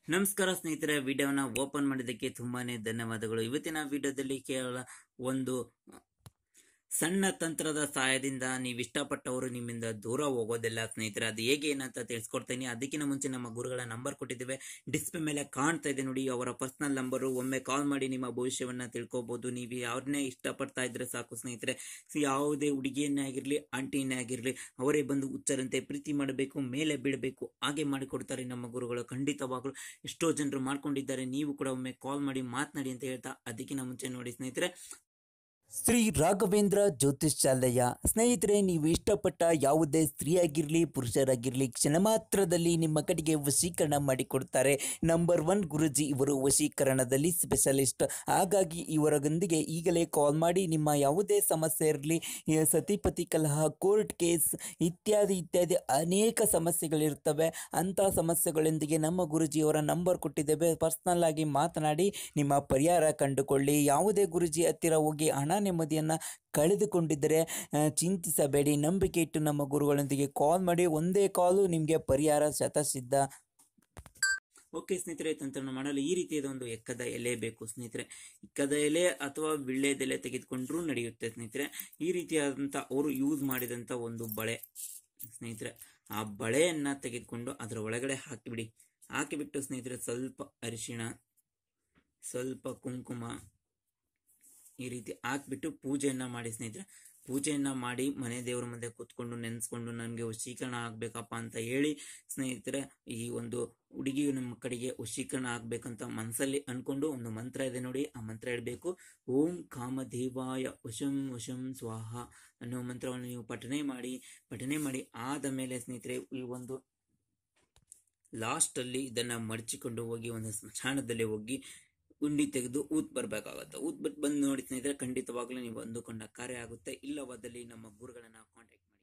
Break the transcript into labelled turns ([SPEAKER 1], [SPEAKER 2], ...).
[SPEAKER 1] ನಮಸ್ಕಾರ ಸ್ನೇಹಿತರೆ ವಿಡಿಯೋನ ಓಪನ್ ಮಾಡಿದ್ದಕ್ಕೆ ತುಂಬಾನೇ ಧನ್ಯವಾದಗಳು ಇವತ್ತಿನ ವಿಡಿಯೋದಲ್ಲಿ ಕೇವಲ ಒಂದು ಸಣ್ಣ ತಂತ್ರದ ಸಹಾಯದಿಂದ ನೀವು ಇಷ್ಟಪಟ್ಟವರು ನಿಮ್ಮಿಂದ ದೂರ ಹೋಗೋದಿಲ್ಲ ಸ್ನೇಹಿತರೆ ಅದು ಹೇಗೆ ಏನಂತ ತಿಳಿಸ್ಕೊಡ್ತೀನಿ ಅದಕ್ಕಿಂತ ಮುಂಚೆ ನಮ್ಮ ಗುರುಗಳ ನಂಬರ್ ಕೊಟ್ಟಿದ್ದೇವೆ ಡಿಸ್ಪ್ಲೇ ಮೇಲೆ ಕಾಣ್ತಾ ಇದೆ ನೋಡಿ ಅವರ ಪರ್ಸನಲ್ ನಂಬರು ಒಮ್ಮೆ ಕಾಲ್ ಮಾಡಿ ನಿಮ್ಮ ಭವಿಷ್ಯವನ್ನ ತಿಳ್ಕೊಬಹುದು ನೀವು ಯಾರನ್ನೇ ಇಷ್ಟಪಡ್ತಾ ಇದ್ರೆ ಸಾಕು ಸ್ನೇಹಿತರೆ ಯಾವುದೇ ಹುಡುಗಿಯನ್ನೇ ಆಗಿರ್ಲಿ ಆಂಟಿಯನ್ನೇ ಆಗಿರ್ಲಿ ಅವರೇ ಬಂದು ಹುಚ್ಚರಂತೆ ಪ್ರೀತಿ ಮಾಡಬೇಕು ಮೇಲೆ ಬೀಳಬೇಕು ಹಾಗೆ ಮಾಡಿಕೊಡ್ತಾರೆ ನಮ್ಮ ಗುರುಗಳು ಖಂಡಿತವಾಗ್ಲು ಎಷ್ಟೋ ಜನರು ಮಾಡ್ಕೊಂಡಿದ್ದಾರೆ ನೀವು ಕೂಡ ಒಮ್ಮೆ ಕಾಲ್ ಮಾಡಿ ಮಾತನಾಡಿ ಅಂತ ಹೇಳ್ತಾ ಅದಕ್ಕಿಂತ ಮುಂಚೆ ನೋಡಿ ಸ್ನೇಹಿತರೆ
[SPEAKER 2] ಶ್ರೀ ರಾಘವೇಂದ್ರ ಜ್ಯೋತಿಷ್ಯಾಲಯ ಸ್ನೇಹಿತರೆ ನೀವು ಇಷ್ಟಪಟ್ಟ ಯಾವುದೇ ಸ್ತ್ರೀಯಾಗಿರಲಿ ಪುರುಷರಾಗಿರಲಿ ಕ್ಷಣ ಮಾತ್ರದಲ್ಲಿ ನಿಮ್ಮ ಕಡೆಗೆ ವಶೀಕರಣ ಮಾಡಿಕೊಡ್ತಾರೆ ನಂಬರ್ ಒನ್ ಗುರುಜಿ ಇವರು ವಶೀಕರಣದಲ್ಲಿ ಸ್ಪೆಷಲಿಸ್ಟ್ ಹಾಗಾಗಿ ಇವರೊಂದಿಗೆ ಈಗಲೇ ಕಾಲ್ ಮಾಡಿ ನಿಮ್ಮ ಯಾವುದೇ ಸಮಸ್ಯೆ ಇರಲಿ ಸತಿಪತಿ ಕಲಹ ಕೋರ್ಟ್ ಕೇಸ್ ಇತ್ಯಾದಿ ಇತ್ಯಾದಿ ಅನೇಕ ಸಮಸ್ಯೆಗಳಿರ್ತವೆ ಅಂಥ ಸಮಸ್ಯೆಗಳೊಂದಿಗೆ ನಮ್ಮ ಗುರುಜಿಯವರ ನಂಬರ್ ಕೊಟ್ಟಿದ್ದೇವೆ ಪರ್ಸ್ನಲ್ ಆಗಿ ಮಾತನಾಡಿ ನಿಮ್ಮ ಪರಿಹಾರ ಕಂಡುಕೊಳ್ಳಿ ಯಾವುದೇ ಗುರುಜಿ ಹತ್ತಿರ ಹೋಗಿ ಹಣ ನೆಮ್ಮದಿಯನ್ನು ಕಳೆದುಕೊಂಡಿದ್ದರೆ ಆ, ಚಿಂತಿಸಬೇಡಿ ನಂಬಿಕೆ ಇಟ್ಟು ನಮ್ಮ ಗುರುಗಳೊಂದಿಗೆ ಕಾಲ್ ಮಾಡಿ ಒಂದೇ ಕಾಲು ನಿಮಗೆ ಪರಿಹಾರ ಶತಸಿದ್ಧ
[SPEAKER 1] ಓಕೆ ಸ್ನೇಹಿತರೆ ತಂತ್ರನ ಮಾಡಲು ಈ ರೀತಿಯಾದ ಒಂದು ಎಕ್ಕದ ಎಲೆ ಬೇಕು ಸ್ನೇಹಿತರೆ ಎಕ್ಕದ ಎಲೆ ಅಥವಾ ವಿಳ್ಳೆದೆಲೆ ತೆಗೆದುಕೊಂಡ್ರೂ ನಡೆಯುತ್ತೆ ಸ್ನೇಹಿತರೆ ಈ ರೀತಿಯಾದಂಥ ಅವರು ಯೂಸ್ ಮಾಡಿದಂಥ ಒಂದು ಬಳೆ ಸ್ನೇಹಿತರೆ ಆ ಬಳೆಯನ್ನ ತೆಗೆದುಕೊಂಡು ಅದರ ಒಳಗಡೆ ಹಾಕಿಬಿಡಿ ಹಾಕಿಬಿಟ್ಟು ಸ್ನೇಹಿತರೆ ಸ್ವಲ್ಪ ಅರಿಶಿಣ ಸ್ವಲ್ಪ ಕುಂಕುಮ ಈ ರೀತಿ ಹಾಕ್ಬಿಟ್ಟು ಪೂಜೆಯನ್ನ ಮಾಡಿ ಸ್ನೇಹಿತರೆ ಪೂಜೆಯನ್ನ ಮಾಡಿ ಮನೆ ದೇವರ ಮುಂದೆ ಕೂತ್ಕೊಂಡು ನೆನೆಸ್ಕೊಂಡು ನನಗೆ ವಶೀಕರಣ ಆಗ್ಬೇಕಪ್ಪ ಅಂತ ಹೇಳಿ ಸ್ನೇಹಿತರೆ ಈ ಒಂದು ಹುಡುಗಿ ನಮ್ಮ ಕಡೆಗೆ ವಶೀಕರಣ ಆಗ್ಬೇಕಂತ ಮನಸ್ಸಲ್ಲಿ ಅನ್ಕೊಂಡು ಒಂದು ಮಂತ್ರ ಇದೆ ನೋಡಿ ಆ ಮಂತ್ರ ಹೇಳಬೇಕು ಓಂ ಕಾಮದೇವಾಯ ವಶಂ ವಶಂ ಸ್ವಾಹ ಅನ್ನೋ ಮಂತ್ರವನ್ನು ನೀವು ಪಠನೆ ಮಾಡಿ ಪಠನೆ ಮಾಡಿ ಆದ ಮೇಲೆ ಸ್ನೇಹಿತರೆ ಈ ಒಂದು ಲಾಸ್ಟ್ ಅಲ್ಲಿ ಇದನ್ನ ಮಡಚಿಕೊಂಡು ಹೋಗಿ ಒಂದು ಸ್ಮಶಾನದಲ್ಲಿ ಹೋಗಿ ಉಂಡಿ ತೆಗೆದು ಊತ್ ಬರ್ಬೇಕಾಗತ್ತೆ ಊತ್ ಬಿಟ್ಟು ಬಂದು ನೋಡಿ ಸ್ನೇಹಿತರೆ ಖಂಡಿತವಾಗ್ಲೂ ನೀವು ಅಂದುಕೊಂಡ ಕಾರ್ಯ ಆಗುತ್ತೆ ಇಲ್ಲವಾದಲ್ಲಿ ನಮ್ಮ ಗುರುಗಳನ್ನ ಕಾಂಟ್ಯಾಕ್ಟ್ ಮಾಡಿ